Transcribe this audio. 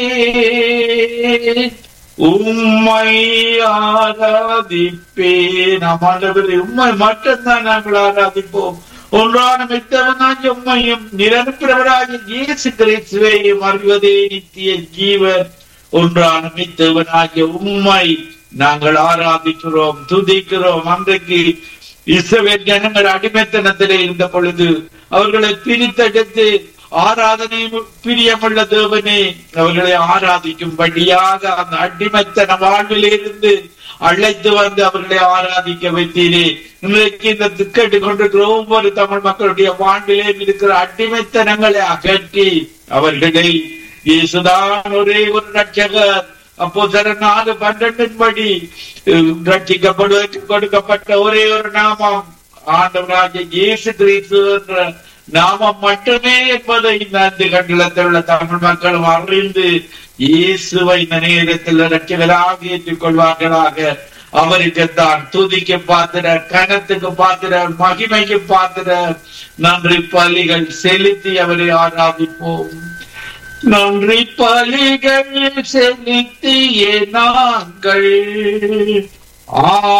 உம்மை ஆராதிப்பேன் ஆண்டவரே உம்மை மட்டும்தான் நாங்கள் ஆராதிப்போம் ஒன்றான மித்தவனாய் உம்மையும் நிரந்தரவராக இயேசு கிறிஸ்துவையும் அறிவதே நித்திய ஜீவன் ஒன்றான மித்தவனாகிய உம்மை நாங்கள் ஆராதிக்கிறோம் துதிக்கிறோம் அன்றைக்கு இஸ்ரவேல் ஜனங்கள் அடிமைத்தனத்திலே இருந்த பொழுது அவர்களை பிரித்தெடுத்து ஆராதனை பிரியமுள்ள தேவனே அவர்களை ஆராதிக்கும்படியாக அந்த அடிமைத்தன வாழ்விலிருந்து அழைத்து வந்து அவர்களை ஆராதிக்க வைத்தீரே இன்றைக்கு இந்த திக்கெட்டு கொண்டிருக்கிற ஒவ்வொரு தமிழ் மக்களுடைய வாழ்விலே இருக்கிற அடிமைத்தனங்களை அகற்றி அவர்களை இயேசுதான் ஒரே ஒரு ரட்சகர் அப்போ சில நாலு பன்னெண்டின் படி ரட்சிக்கப்படுவதற்கு கொடுக்கப்பட்ட ஒரே ஒரு நாமம் ஆண்டவராகிய இயேசு கிறிஸ்து என்ற நாமம் மட்டுமே என்பதை இந்த அஞ்சு கண்டலத்தில் உள்ள தமிழ் மக்களும் அறிந்து இயேசுவை இந்த நேரத்தில் ரட்சகராக ஏற்றுக் கொள்வார்களாக அவருக்குத்தான் துதிக்கு பாத்திர கனத்துக்கு பாத்திர மகிமைக்கு பாத்திர நன்றி பலிகள் செலுத்தி அவரை ஆராதிப்போம் நன்றி பலிகள் செலுத்திய நாங்கள் ஆ